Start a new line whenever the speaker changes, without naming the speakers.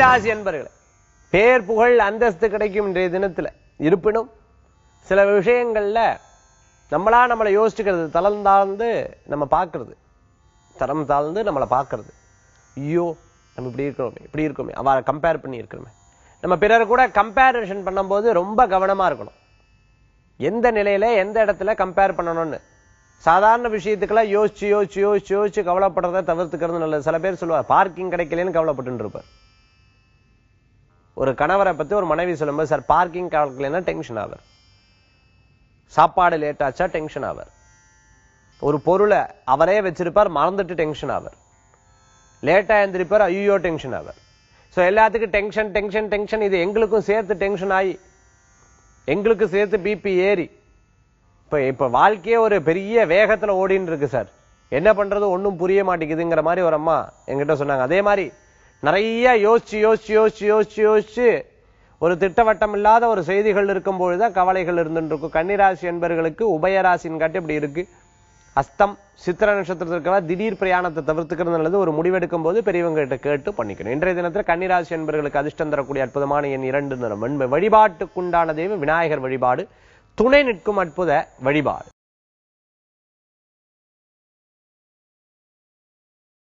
கன்னிராசி என்பர்களே பேர் புகழ் அந்தஸ்து கிடைக்கும் இன்றைய தினத்துல இருப்பினும் சில விஷயங்கள்ல நம்மளா நம்மளை யோசிச்சுக்கிறது தளம் தாழ்ந்து நம்ம பார்க்கிறது தரம் தாழ்ந்து நம்மளை பார்க்கிறது ஐயோ நம்ம இப்படி இருக்கிறோமே இப்படி இருக்கோமே அவரை கம்பேர் பண்ணி இருக்கிறோமே நம்ம பிறர் கூட கம்பேரிஷன் பண்ணும்போது ரொம்ப கவனமா இருக்கணும் எந்த நிலையில எந்த இடத்துல கம்பேர் பண்ணணும்னு சாதாரண விஷயத்துக்கெல்லாம் யோசிச்சு யோசிச்சு யோசிச்சு யோசிச்சு கவலைப்படுறதை தவிர்த்துக்கிறது நல்லது சில பேர் சொல்லுவார் பார்க்கிங் கிடைக்கலன்னு கவலைப்பட்டு இருப்பார் ஒரு கணவரை பத்தி ஒரு மனைவி சொல்லும்போது சார் பார்க்கிங் கிடைக்கலன்னா டென்ஷன் ஆவார் சாப்பாடு லேட் ஆச்சா டென்ஷன் ஆவார் ஒரு பொருளை அவரே வச்சிருப்பார் மறந்துட்டு டென்ஷன் ஆவார் லேட்டா எழுந்திருப்பார் ஐயோ டென்ஷன் ஆவார் சோ எல்லாத்துக்கும் டென்ஷன் டென்ஷன் டென்ஷன் இது எங்களுக்கும் சேர்த்து டென்ஷன் ஆகி எங்களுக்கு சேர்த்து பிபி ஏறி இப்ப இப்ப வாழ்க்கையே ஒரு பெரிய வேகத்துல ஓடின்னு இருக்கு சார் என்ன பண்றது ஒண்ணும் புரிய மாட்டேங்குதுங்கிற மாதிரி ஒரு அம்மா என்கிட்ட சொன்னாங்க அதே மாதிரி நிறைய யோசிச்சு யோசிச்சு யோசிச்சு யோசிச்சு யோசிச்சு ஒரு திட்டவட்டம் இல்லாத ஒரு செய்திகள் இருக்கும் பொழுதுதான் கவலைகள் இருந்துட்டு இருக்கும் கன்னிராசி என்பவர்களுக்கு உபயராசின் காட்டி இப்படி இருக்கு அஸ்தம் சித்திர நட்சத்திரத்தில் இருக்கிற திடீர் பிரயாணத்தை தவிர்த்துக்கிறது நல்லது ஒரு முடிவெடுக்கும் போது பெரியவங்க கிட்ட கேட்டு பண்ணிக்கணும் இன்றைய தினத்துல கன்னிராசி என்பவர்களுக்கு அதிர்ஷ்டம் தரக்கூடிய அற்புதமான எண் இரண்டு நிறம் வெண்மை வழிபாட்டுக்குண்டான தெய்வம் விநாயகர் வழிபாடு துணை நிற்கும் அற்புத வழிபாடு